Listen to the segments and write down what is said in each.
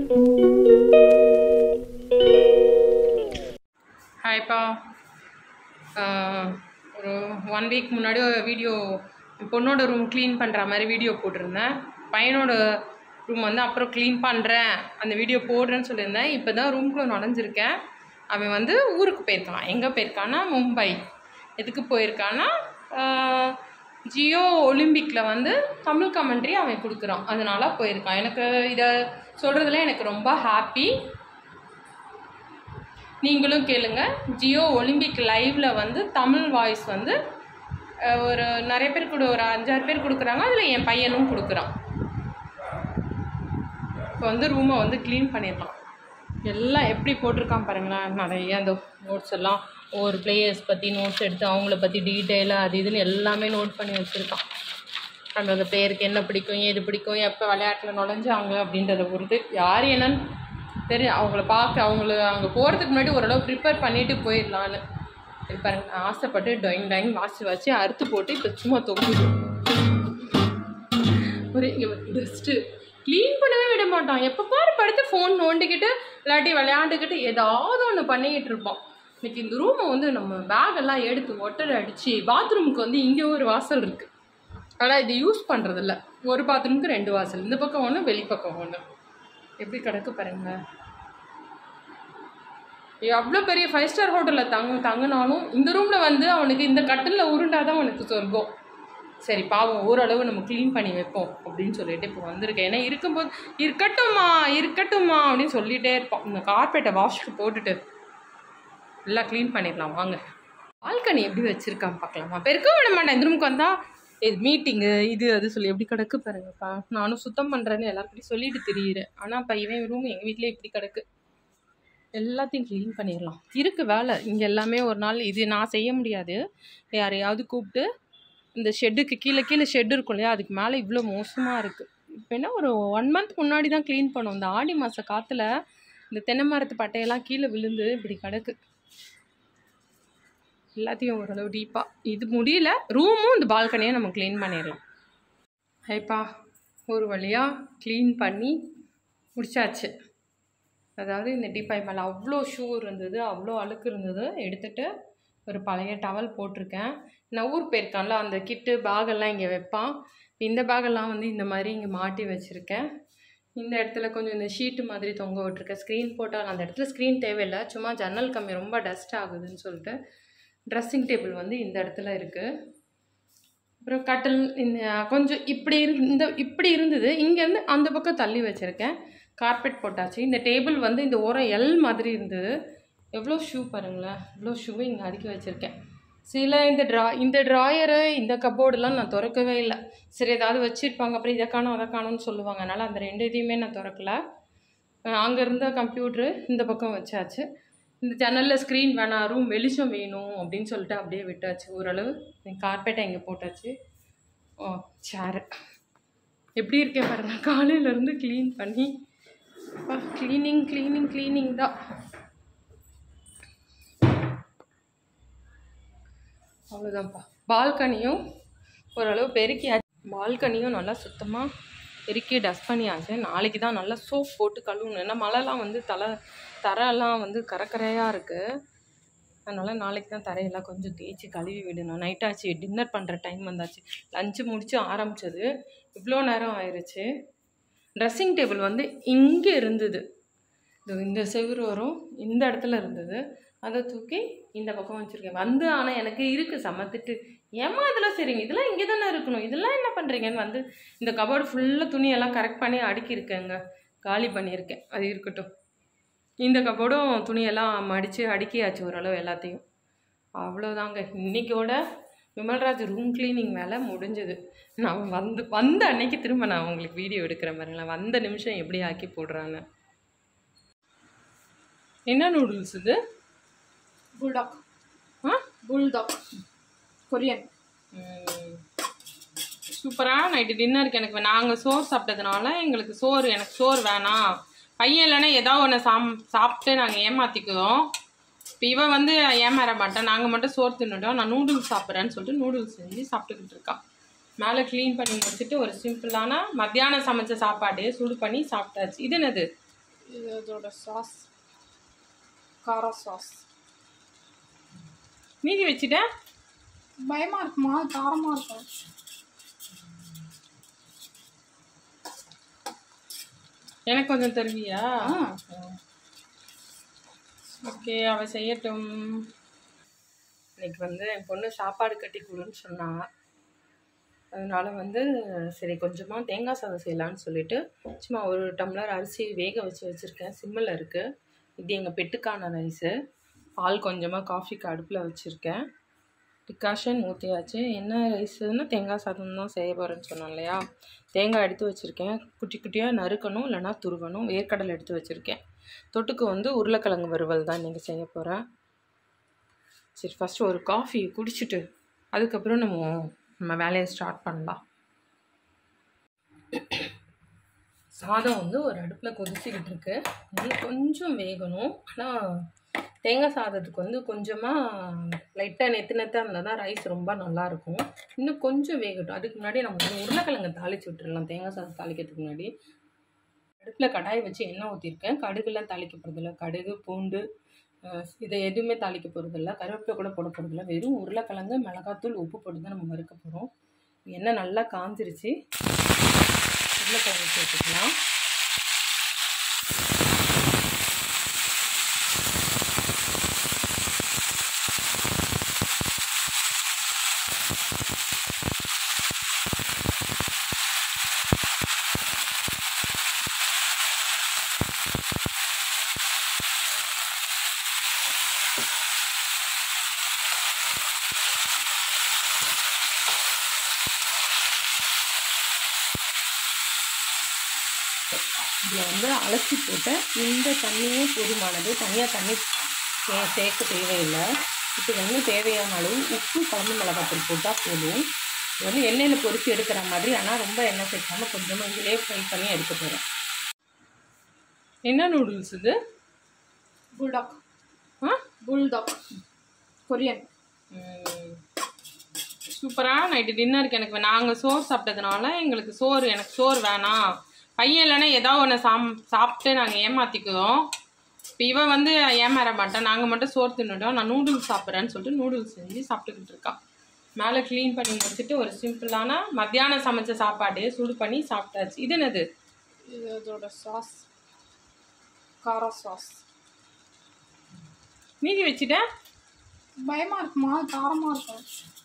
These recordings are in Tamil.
ஹாய்ப்பா ஒரு ஒன் வீக் முன்னாடி ஒரு வீடியோ என் பொண்ணோட ரூம் க்ளீன் பண்ணுற மாதிரி வீடியோ போட்டிருந்தேன் பையனோட ரூம் வந்து அப்புறம் க்ளீன் பண்ணுறேன் அந்த வீடியோ போடுறேன்னு சொல்லியிருந்தேன் இப்போ தான் ரூம்குள்ளே நுழைஞ்சிருக்கேன் அவன் வந்து ஊருக்கு போயிருக்கான் எங்கே போயிருக்கான்னா மும்பை எதுக்கு போயிருக்கான்னா ஆஹ், ஜியோ ஒலிம்பிக்கில் வந்து தமிழ் கமெண்ட்ரி அவன் கொடுக்குறான் அதனால போயிருக்கான் எனக்கு இதை சொல்கிறதுல எனக்கு ரொம்ப ஹாப்பி நீங்களும் கேளுங்க ஜியோ ஒலிம்பிக் லைவ்ல வந்து தமிழ் வாய்ஸ் வந்து அஹ், ஒரு நிறைய பேர் கூட ஒரு அஞ்சாறு பேர் கொடுக்குறாங்க அதில் என் பையனும் கொடுக்குறான் இப்போ வந்து ரூமை வந்து க்ளீன் பண்ணிடலாம் எல்லாம் எப்படி போட்டிருக்கான் பாருங்களேன் நிறைய அந்த நோட்ஸ் எல்லாம் ஒவ்வொரு பிளேயர்ஸ் பற்றி நோட்ஸ் எடுத்து அவங்கள பற்றி டீட்டெயிலாக அது இதுன்னு எல்லாமே நோட் பண்ணி வச்சுருக்கான் அந்த அந்த பிளேயருக்கு என்ன பிடிக்கும் ஏது பிடிக்கும் எப்போ விளையாட்டில் நுழைஞ்சாங்க அப்படின்றத பொறுத்து யார் என்னன்னு தெரியும் அவங்கள பார்க்க அவங்கள அங்கே போகிறதுக்கு முன்னாடி ஓரளவு ப்ரிப்பேர் பண்ணிட்டு போயிடலான்னு இது பாருங்க நான் ஆசைப்பட்டு டொயிங் டொயிங் வாசி வச்சு அறுத்து போட்டு இப்போ சும்மா தொங்குது ஒரு டஸ்ட்டு க்ளீன் பண்ணவே விட மாட்டான் எப்போ பாரு படுத்து ஃபோன் நோண்டிக்கிட்டு இல்லாட்டி விளையாண்டுக்கிட்டு ஏதாவது ஒன்று பண்ணிக்கிட்டு இருப்பான் இன்னைக்கு இந்த ரூமை வந்து நம்ம பேக் எல்லாம் எடுத்து ஒட்டடை அடித்து பாத்ரூமுக்கு வந்து இங்கே ஒரு வாசல் இருக்குது ஆனால் இது யூஸ் பண்ணுறதில்ல ஒரு பாத்ரூமுக்கு ரெண்டு வாசல் இந்த பக்கம் ஒன்று வெளிப்பக்கம் ஒன்று எப்படி கிடக்கு பாருங்க எவ்வளோ பெரிய ஃபைவ் ஸ்டார் ஹோட்டலில் தங்க தங்கினாலும் இந்த ரூமில் வந்து அவனுக்கு இந்த கட்டிலில் உருண்டாதான் அவனுக்கு சொர்க்கம் சரி பாவம் ஓரளவு நம்ம க்ளீன் பண்ணி வைப்போம் அப்படின்னு சொல்லிட்டு இப்போ வந்திருக்கேன் ஏன்னா இருக்கும்போது இருக்கட்டும்மா இருக்கட்டும்மா அப்படின்னு சொல்லிகிட்டே இருப்பான் இந்த கார்பெட்டை வாஷ்க்கு போட்டுட்டு எல்லாம் க்ளீன் பண்ணிடலாம் வாங்க பால்கனி எப்படி வச்சுருக்கான் பார்க்கலாமா பெருக்க விட மாட்டேன் இந்த ரூமுக்கு வந்தால் இது மீட்டிங்கு இது அது சொல்லி எப்படி கிடக்கு பாருங்கப்பா நானும் சுத்தம் பண்ணுறேன்னு எல்லாருக்கிட்டையும் சொல்லிட்டு தெரியுறேன் ஆனால் இப்போ இவன் ரூம் எங்கள் வீட்டிலே இப்படி கிடக்கு எல்லாத்தையும் க்ளீன் பண்ணிடலாம் இருக்கு வேலை இங்கே எல்லாமே ஒரு நாள் இது நான் செய்ய முடியாது யாரையாவது கூப்பிட்டு இந்த ஷெட்டுக்கு கீழே கீழே ஷெட் இருக்கும் இல்லையா அதுக்கு மேலே இவ்வளோ மோசமாக இருக்குது இப்போ என்ன ஒரு ஒன் மந்த் முன்னாடி தான் க்ளீன் பண்ணோம் இந்த ஆடி மாத காற்றுல இந்த தென்னை மரத்து பட்டையெல்லாம் கீழே விழுந்து இப்படி கிடக்கு எல்லாத்தையும் ஓரளவு டீப்பாக இது முடியல ரூமும் இந்த பால்கனியும் நம்ம க்ளீன் பண்ணிடலாம் ஹைப்பா ஒரு வழியாக க்ளீன் பண்ணி முடிச்சாச்சு அதாவது இந்த டீப்பாய் மேலே அவ்வளோ ஷூ இருந்தது அவ்வளோ அழுக்கு இருந்தது எடுத்துட்டு ஒரு பழைய டவல் போட்டிருக்கேன் நான் ஊர் போயிருக்கான்ல அந்த கிட்டு பேகெல்லாம் இங்கே வைப்பான் இந்த பேகெல்லாம் வந்து இந்த மாதிரி இங்கே மாட்டி வச்சுருக்கேன் இந்த இடத்துல கொஞ்சம் இந்த ஷீட்டு மாதிரி தொங்க விட்டுருக்கேன் ஸ்க்ரீன் போட்டால் அந்த இடத்துல ஸ்க்ரீன் தேவையில்லை சும்மா ஜன்னல் கம்மி ரொம்ப டஸ்ட் ஆகுதுன்னு சொல்லிட்டு ட்ரெஸ்ஸிங் டேபிள் வந்து இந்த இடத்துல இருக்குது அப்புறம் கட்டில் இந்த கொஞ்சம் இப்படி இரு இந்த இப்படி இருந்தது இங்கேருந்து அந்த பக்கம் தள்ளி வச்சுருக்கேன் கார்பெட் போட்டாச்சு இந்த டேபிள் வந்து இந்த ஓரம் எல் மாதிரி இருந்தது எவ்வளோ ஷூ பாருங்களேன் இவ்வளோ ஷூவை இங்கே அடுக்கி வச்சுருக்கேன் சில இந்த ட்ரா இந்த ட்ராயரு இந்த கப்போர்டெலாம் நான் திறக்கவே இல்லை சரி ஏதாவது வச்சுருப்பாங்க அப்புறம் இதை காணும் அதை காணும்னு சொல்லுவாங்க அதனால் அந்த ரெண்டு இதையுமே நான் திறக்கல அங்கே இருந்த கம்ப்யூட்ரு இந்த பக்கம் வச்சாச்சு இந்த ஜன்னலில் ஸ்க்ரீன் வேணாம் ரூம் வெளிச்சம் வேணும் அப்படின்னு சொல்லிட்டு அப்படியே விட்டாச்சு ஓரளவு கார்பெட்டை இங்கே போட்டாச்சு ஓ சேரு எப்படி இருக்கேன் பாருங்க காலையிலேருந்து க்ளீன் பண்ணி க்ளீனிங் க்ளீனிங் க்ளீனிங் தான் அவ்வளோதான்ப்பா பால்கனியும் ஓரளவு பெருக்கியாச்சு பால்கனியும் நல்லா சுத்தமாக பெருக்கி டஸ்ட் பண்ணியாச்சு நாளைக்கு தான் நல்லா சோப் போட்டு கழுவணும் ஏன்னா மழைலாம் வந்து தலை தரையெல்லாம் வந்து கரக்கரையாக இருக்குது அதனால் நாளைக்கு தான் தரையெல்லாம் கொஞ்சம் தேய்ச்சி கழுவி விடணும் நைட் ஆச்சு டின்னர் பண்ணுற டைம் வந்தாச்சு லஞ்சு முடிச்சு ஆரம்பிச்சது இவ்வளோ நேரம் ஆயிடுச்சு ட்ரெஸ்ஸிங் டேபிள் வந்து இங்கே இருந்தது இது இந்த செவுரு வரும் இந்த இடத்துல இருந்தது அதை தூக்கி இந்த பக்கம் வச்சுருக்கேன் வந்து ஆனால் எனக்கு இருக்குது சமத்துட்டு ஏமா இதெல்லாம் சரிங்க இதெல்லாம் இங்கே தானே இருக்கணும் இதெல்லாம் என்ன பண்ணுறீங்கன்னு வந்து இந்த கபோர்டு ஃபுல்லாக துணியெல்லாம் கரெக்ட் பண்ணி அடுக்கியிருக்கேங்க காலி பண்ணியிருக்கேன் அது இருக்கட்டும் இந்த கபோர்டும் துணியெல்லாம் மடித்து அடுக்கியாச்சு ஓரளவு எல்லாத்தையும் அவ்வளோதாங்க இன்னைக்கோட விமல்ராஜ் ரூம் க்ளீனிங் வேலை முடிஞ்சது நான் வந்து வந்த அன்னைக்கு திரும்ப நான் உங்களுக்கு வீடியோ எடுக்கிற மாதிரிலாம் வந்த நிமிஷம் எப்படி ஆக்கி போடுறான்னு என்ன நூடுல்ஸ் இது புல்டாக் ஆ புல்டாக் கொரியன் சூப்பராக நைட்டு டின்னருக்கு எனக்கு நாங்கள் சோறு சாப்பிட்டதுனால எங்களுக்கு சோறு எனக்கு சோறு வேணாம் பையன் இல்லைன்னா ஏதாவது ஒன்று சாம் சாப்பிட்டு நாங்கள் ஏமாற்றிக்குவோம் இப்போ இவன் வந்து ஏமாற மாட்டான் நாங்கள் மட்டும் சோறு தின்னுட்டோம் நான் நூடுல்ஸ் சாப்பிட்றேன்னு சொல்லிட்டு நூடுல்ஸ் செஞ்சு சாப்பிட்டுக்கிட்டு இருக்கான் மேலே க்ளீன் பண்ணி முடிச்சுட்டு ஒரு சிம்பிளான மத்தியானம் சமைச்ச சாப்பாடு சுடு பண்ணி சாப்பிட்டாச்சு இது என்னது இது அதோட சாஸ் காரா சாஸ் மீதி வச்சுட்டேன் பயமா இருக்குமா காரமா இருக்கும் எனக்கு கொஞ்சம் தருவியா ஆ ஓகே அவ செய்யட்டும் இன்னைக்கு வந்து என் பொண்ணு சாப்பாடு கட்டி கொடுன்னு சொன்னா அதனால வந்து சரி கொஞ்சமாக தேங்காய் சாதம் செய்யலான்னு சொல்லிட்டு சும்மா ஒரு டம்ளர் அரிசி வேக வச்சு வச்சுருக்கேன் சிம்மில் இருக்குது இது எங்கள் பெட்டுக்கான ரைஸு பால் கொஞ்சமாக காஃபிக்கு அடுப்பில் வச்சுருக்கேன் டிகாஷன் ஊற்றியாச்சு என்ன ரைஸுன்னு தேங்காய் சாதம் தான் செய்ய போகிறேன்னு சொன்னோம் இல்லையா தேங்காய் எடுத்து வச்சுருக்கேன் குட்டி குட்டியாக நறுக்கணும் இல்லைன்னா துருவணும் வேர்க்கடலை எடுத்து வச்சுருக்கேன் தொட்டுக்கு வந்து உருளைக்கிழங்கு வறுவல் தான் இன்றைக்கி செய்ய போகிறேன் சரி ஃபஸ்ட்டு ஒரு காஃபி குடிச்சிட்டு அதுக்கப்புறம் நம்ம நம்ம வேலையை ஸ்டார்ட் பண்ணலாம் சாதம் வந்து ஒரு அடுப்பில் கொதிச்சுக்கிட்டு இருக்கு இது கொஞ்சம் வேகணும் ஆனால் தேங்காய் சாதத்துக்கு வந்து கொஞ்சமாக லைட்டாக நெத்து நெத்தாக இருந்தால் தான் ரைஸ் ரொம்ப நல்லாயிருக்கும் இன்னும் கொஞ்சம் வேகட்டும் அதுக்கு முன்னாடி நம்ம வந்து உருளைக்கிழங்கு தாளிச்சு விட்டுறலாம் தேங்காய் சாதம் தாளிக்கிறதுக்கு முன்னாடி அடுப்பில் கடாய் வச்சு எண்ணெய் ஊற்றிருக்கேன் கடுகுலாம் தாளிக்க போகிறதில்ல கடுகு பூண்டு அஹ், இதை எதுவுமே தாளிக்க போகிறதில்ல கருவேப்பிலை கூட போட போகிறதில்ல வெறும் உருளைக்கிழங்கு மிளகாத்தூள் உப்பு போட்டு தான் நம்ம வறுக்க போகிறோம் எண்ணெய் நல்லா காஞ்சிருச்சு உருளைக்கிழங்கு சேர்த்துக்கலாம் இதில் வந்து அலசி போட்டு இந்த தண்ணியே போதுமானது தனியாக தண்ணி சே சேர்க்க தேவையில்லை இப்போ வந்து தேவையான அளவு உப்பு குழம்பு மிளகாத்தூள் போட்டால் போதும் இது வந்து எண்ணெயில் பொரித்து எடுக்கிற மாதிரி ஆனால் ரொம்ப எண்ணெய் சேர்க்காம கொஞ்சமாக இதிலே ஃப்ரை பண்ணி எடுக்க போகிறேன் என்ன நூடுல்ஸ் இது புல்டாக் ஆ புல்டாக் கொரியன் சூப்பராக நைட்டு டின்னருக்கு எனக்கு நாங்கள் சோறு சாப்பிட்டதுனால எங்களுக்கு சோறு எனக்கு சோறு வேணாம் பையன் இல்லைன்னா ஏதோ ஒன்று சாம் சாப்பிட்டு நாங்கள் ஏமாற்றிக்குவோம் இப்போ இவன் வந்து ஏமாற மாட்டான் நாங்கள் மட்டும் சோறு தின்னுட்டோம் நான் நூடுல்ஸ் சாப்பிட்றேன்னு சொல்லிட்டு நூடுல்ஸ் செஞ்சு சாப்பிட்டுக்கிட்டு இருக்கான் மேலே க்ளீன் பண்ணி முடிச்சுட்டு ஒரு சிம்பிளான மத்தியானம் சமைச்ச சாப்பாடு சூடு பண்ணி சாப்பிட்டாச்சு இது என்னது இது அதோட சாஸ் காரா சாஸ் மீதி வச்சுட்டேன் பயமா இருக்குமா காரமா இருக்கும்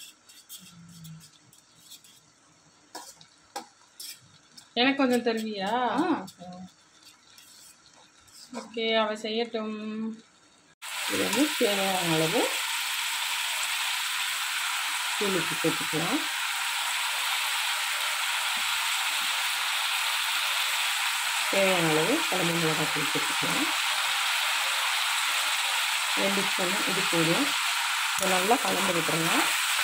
எனக்கு கொஞ்சம் தருவியா ஆ ஓகே அவ செய்யட்டும் இது வந்து தேவையான அளவு தூளுக்கு சேர்த்துக்கலாம் தேவையான அளவு குழம்பு மிளகாய் தூள் சேர்த்துக்கலாம் ரெண்டு ஸ்பூன் இது போதும் இதை நல்லா கலந்து விட்டுறலாம்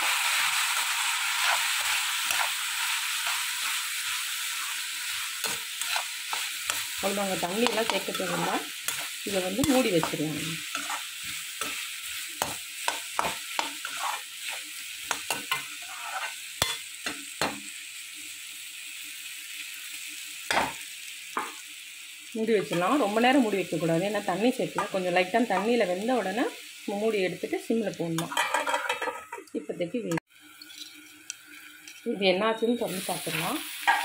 அவ்வளோதாங்க தண்ணியெல்லாம் சேர்க்க தேவையில்லை இதை வந்து மூடி வச்சிருவாங்க மூடி வச்சிடலாம் ரொம்ப நேரம் மூடி வைக்கக்கூடாது ஏன்னா தண்ணி சேர்க்கல கொஞ்சம் லைட்டாக தண்ணியில் வெந்த உடனே நம்ம மூடி எடுத்துட்டு சிம்மில் போடணும் இப்போதைக்கு வே- இது என்னாச்சுன்னு திறந்து பார்த்துடலாம்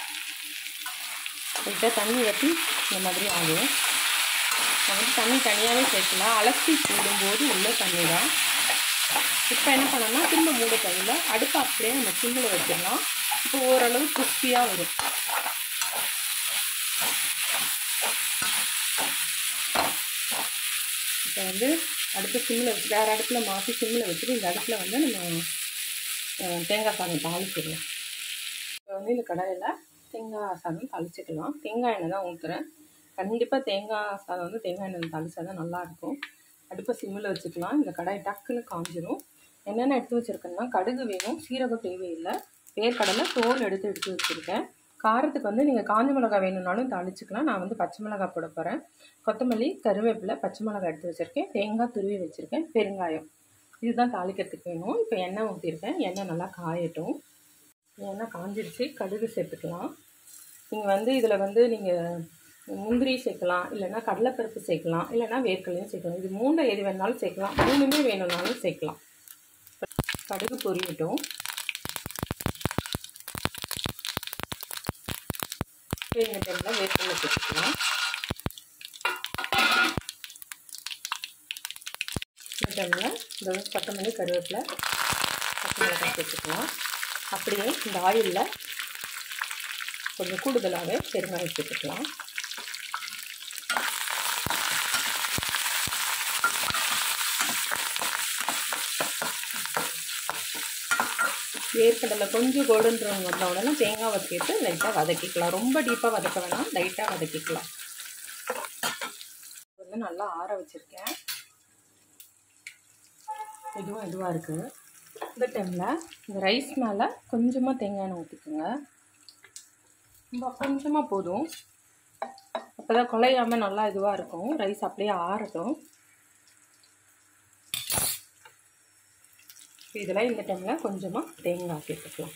லைட்டாக தண்ணி ஊற்றி இந்த மாதிரி ஆகும் நான் வந்து தண்ணி தனியாகவே சேர்க்கலாம் அலசி போடும்போது உள்ள தண்ணி தான் இப்போ என்ன பண்ணோம்னா திரும்ப மூட கையில் அடுப்பு அப்படியே நம்ம சிம்மில் வச்சிடலாம் இப்போ ஓரளவு கிறிஸ்பியாக வரும் இப்போ வந்து அடுப்பு சிம்மில் வச்சு வேறு அடுப்பில் மாற்றி சிம்மில் வச்சுட்டு இந்த அடுப்பில் வந்து நம்ம அஹ், தேங்காய் சாதம் தாளிச்சிடலாம் இப்போ வந்து இந்த கடாயில் தேங்காய் சாதம் தாளிச்சிக்கலாம் தேங்காய் எண்ணெய் தான் ஊற்றுறேன் கண்டிப்பாக தேங்காய் சாதம் வந்து தேங்காய் எண்ணெய் தாளிச்சா தான் நல்லாயிருக்கும் அடுப்பை சிம்மில் வச்சுக்கலாம் இந்த கடாய் டக்குன்னு காஞ்சிரும் என்னென்ன எடுத்து வச்சுருக்கேன்னா கடுகு வேணும் சீரகம் தேவையில்லை வேர்க்கடலை தோல் எடுத்து எடுத்து வச்சுருக்கேன் காரத்துக்கு வந்து நீங்கள் காஞ்ச மிளகாய் வேணும்னாலும் தாளிச்சுக்கலாம் நான் வந்து பச்சை மிளகாய் போட போகிறேன் கொத்தமல்லி கருவேப்பிலை பச்சை மிளகாய் எடுத்து வச்சுருக்கேன் தேங்காய் துருவி வச்சுருக்கேன் பெருங்காயம் இதுதான் தாளிக்கிறதுக்கு வேணும் இப்போ எண்ணெய் ஊற்றிருக்கேன் எண்ணெய் நல்லா காயட்டும் எண்ணெய் காஞ்சிருச்சு கடுகு சேர்த்துக்கலாம் நீங்கள் வந்து இதில் வந்து நீங்கள் முந்திரி சேர்க்கலாம் இல்லைன்னா கடலைப்பருப்பு சேர்க்கலாம் இல்லைன்னா வேர்க்கடலையும் சேர்க்கலாம் இது மூணு எது வேணாலும் சேர்க்கலாம் மூணுமே வேணும்னாலும் சேர்க்கலாம் கடுகு பொரியட்டும் இந்த டைமில் வேர்க்கடலை சேர்த்துக்கலாம் இந்த டைமில் இந்த கொத்தமல்லி கருவேப்பிலை பச்சை மிளகாய் சேர்த்துக்கலாம் அப்படியே இந்த ஆயிலில் கொஞ்சம் கூடுதலாகவே பெருங்காயம் சேர்த்துக்கலாம் வேர்க்கடலை கொஞ்சம் கோல்டன் ப்ரௌன் வந்த உடனே தேங்காவை சேர்த்து லைட்டாக வதக்கிக்கலாம் ரொம்ப டீப்பாக வதக்க வேணாம் லைட்டாக வதக்கிக்கலாம் வந்து நல்லா ஆற வச்சுருக்கேன் இதுவும் இதுவாக இருக்குது இந்த டைமில் இந்த ரைஸ் மேலே கொஞ்சமாக தேங்காய் எண்ணெய் ஊற்றிக்கோங்க ரொம்ப கொஞ்சமாக போதும் அப்போ தான் குழையாமல் நல்லா இதுவாக இருக்கும் ரைஸ் அப்படியே ஆறட்டும் இதில் இந்த டைமில் கொஞ்சமாக தேங்காய் சேர்த்துக்கலாம்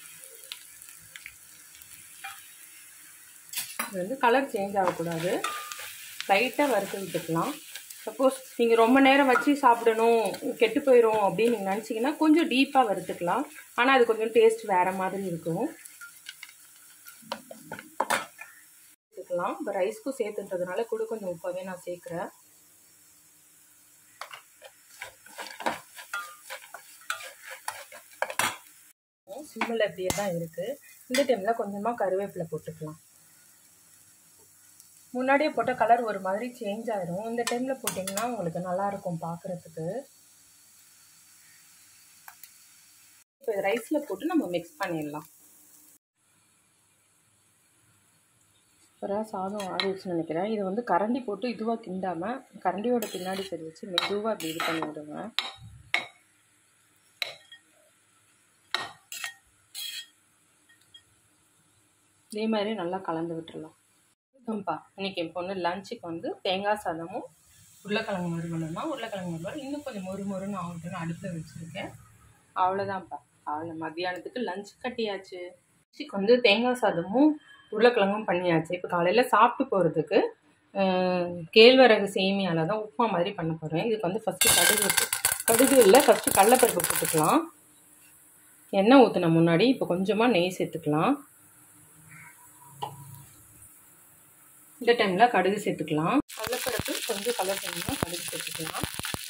இது வந்து கலர் சேஞ்ச் ஆகக்கூடாது லைட்டாக வறுத்து விட்டுக்கலாம் சப்போஸ் நீங்கள் ரொம்ப நேரம் வச்சு சாப்பிடணும் கெட்டு போயிடும் அப்படின்னு நீங்கள் நினச்சிங்கன்னா கொஞ்சம் டீப்பாக வறுத்துக்கலாம் ஆனால் அது கொஞ்சம் டேஸ்ட் வேறு மாதிரி இருக்கும் சேர்த்துக்கலாம் இப்போ ரைஸ்க்கும் சேர்த்துன்றதுனால கூட கொஞ்சம் உப்பாகவே நான் சேர்க்குறேன் சிம்மில் இப்படியே தான் இருக்குது இந்த டைமில் கொஞ்சமாக கருவேப்பிலை போட்டுக்கலாம் முன்னாடியே போட்ட கலர் ஒரு மாதிரி சேஞ்ச் ஆயிரும் இந்த டைமில் போட்டிங்கன்னா உங்களுக்கு நல்லாயிருக்கும் பார்க்குறதுக்கு இப்போ ரைஸில் போட்டு நம்ம மிக்ஸ் பண்ணிடலாம் அப்புறம் சாதம் ஆடிடுச்சுன்னு நினைக்கிறேன் இது வந்து கரண்டி போட்டு இதுவாக கிண்டாமல் கரண்டியோட பின்னாடி சரி வச்சு மெதுவாக இப்படி இது பண்ணி விடுங்க இதே மாதிரி நல்லா கலந்து விட்டுடலாம் இதுதான்ப்பா இன்றைக்கி என் பொண்ணு லஞ்சுக்கு வந்து தேங்காய் சாதமும் உருளைக்கிழங்கு மறுவலும்னா உருளைக்கிழங்கு மறுவல் இன்னும் கொஞ்சம் மொறு மொறுன்னு ஆகட்டும்னு அடுப்பில் வச்சுருக்கேன் அவ்வளோதான்ப்பா அவ்வளோ மத்தியானத்துக்கு லஞ்ச் கட்டியாச்சு லஞ்சுக்கு வந்து தேங்காய் சாதமும் உருளைக்கிழங்கும் பண்ணியாச்சு இப்போ காலையில் சாப்பிட்டு போகிறதுக்கு கேழ்வரகு சேமியால் தான் உப்புமா மாதிரி பண்ண போகிறேன் இதுக்கு வந்து ஃபஸ்ட்டு கடுகு கடுகு இல்லை ஃபஸ்ட்டு கடலைப்பருப்பு போட்டுக்கலாம் எண்ணெய் ஊற்றின முன்னாடி இப்போ கொஞ்சமாக நெய் சேர்த்துக்கலாம் இந்த டைமில் கடுகு சேர்த்துக்கலாம் கடலைப்பருப்பு கொஞ்சம் கலர் பண்ணணும் கடுகு சேர்த்துக்கலாம்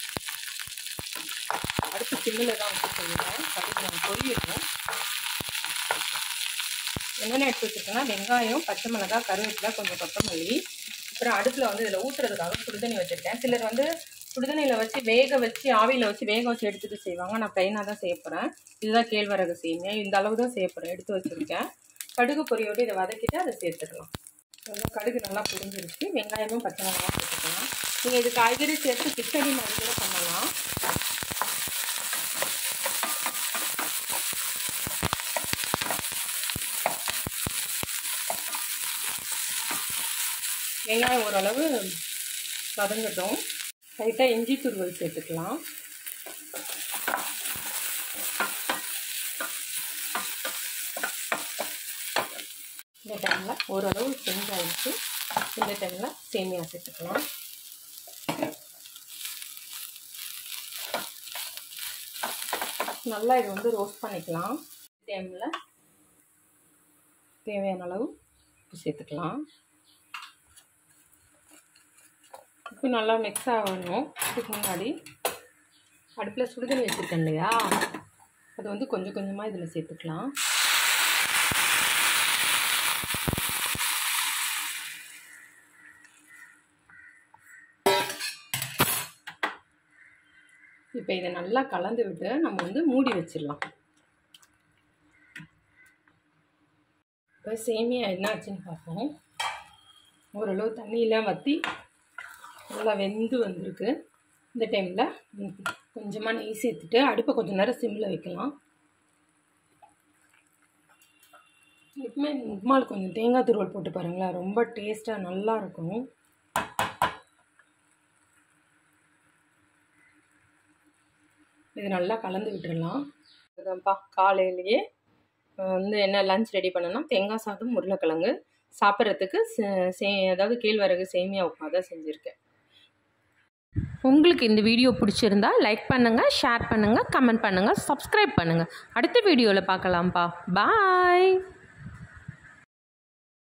அடுத்து சிம்மில் தான் வச்சு செய்வேன் கடுகு நான் பொரியட்டும் என்னென்ன எடுத்து வச்சுருக்கேன்னா வெங்காயம் பச்சை மிளகாய் கருவேப்பிலை கொஞ்சம் கொத்தமல்லி அப்புறம் அடுப்பில் வந்து இதில் ஊற்றுறதுக்காக சுடுதண்ணி வச்சுருக்கேன் சிலர் வந்து சுடுதண்ணியில் வச்சு வேக வச்சு ஆவியில் வச்சு வேக வச்சு எடுத்துகிட்டு செய்வாங்க நான் ப்ளைனாக தான் செய்ய போகிறேன் இதுதான் கேழ்வரகு சேமியா இந்த அளவு தான் செய்ய போகிறேன் எடுத்து வச்சுருக்கேன் கடுகு பொரியோடு இதை வதக்கிட்டு அதை சேர்த்துக்கலாம் நல்லா கடுகு நல்லா புரிஞ்சிருச்சு வெங்காயமும் பச்சை மிளகாயும் சேர்த்துக்கலாம் நீங்கள் இது காய்கறி சேர்த்து கிச்சடி மாதிரி கூட பண்ணலாம் வெங்காயம் ஓரளவு வதங்கட்டும் லைட்டாக இஞ்சி துருவல் சேர்த்துக்கலாம் இந்த டைமில் ஓரளவு செஞ்சாயிடுச்சு இந்த டைமில் சேமியா சேர்த்துக்கலாம் நல்லா இது வந்து ரோஸ்ட் பண்ணிக்கலாம் டைமில் தேவையான அளவு உப்பு சேர்த்துக்கலாம் உப்பு நல்லா மிக்ஸ் ஆகணும் இதுக்கு முன்னாடி அடுப்பில் சுடுதண்ணி வச்சுருக்கேன் இல்லையா அது வந்து கொஞ்சம் கொஞ்சமாக இதில் சேர்த்துக்கலாம் இப்போ இதை நல்லா கலந்து விட்டு நம்ம வந்து மூடி வச்சிடலாம் இப்போ சேமியா என்ன ஆச்சுன்னு பார்ப்போம் ஓரளவு தண்ணியெலாம் வற்றி நல்லா வெந்து வந்திருக்கு இந்த டைமில் கொஞ்சமாக நெய் சேர்த்துட்டு அடுப்பை கொஞ்சம் நேரம் சிம்மில் வைக்கலாம் எப்பவுமே உப்புமாவில் கொஞ்சம் தேங்காய் துருவல் போட்டு பாருங்களேன் ரொம்ப டேஸ்ட்டாக நல்லாயிருக்கும் இது நல்லா கலந்து விட்டுடலாம் இதுதான்ப்பா காலையிலேயே வந்து என்ன லஞ்ச் ரெடி பண்ணேன்னா தேங்காய் சாதம் உருளைக்கிழங்கு சாப்பிட்றதுக்கு சே- சே அதாவது கேழ்வரகு சேமியா உப்புமா தான் செஞ்சுருக்கேன் உங்களுக்கு இந்த வீடியோ பிடிச்சிருந்தா லைக் பண்ணுங்கள் ஷேர் பண்ணுங்கள் கமெண்ட் பண்ணுங்கள் சப்ஸ்கிரைப் பண்ணுங்கள் அடுத்த வீடியோவில் பார்க்கலாம்ப்பா பாய்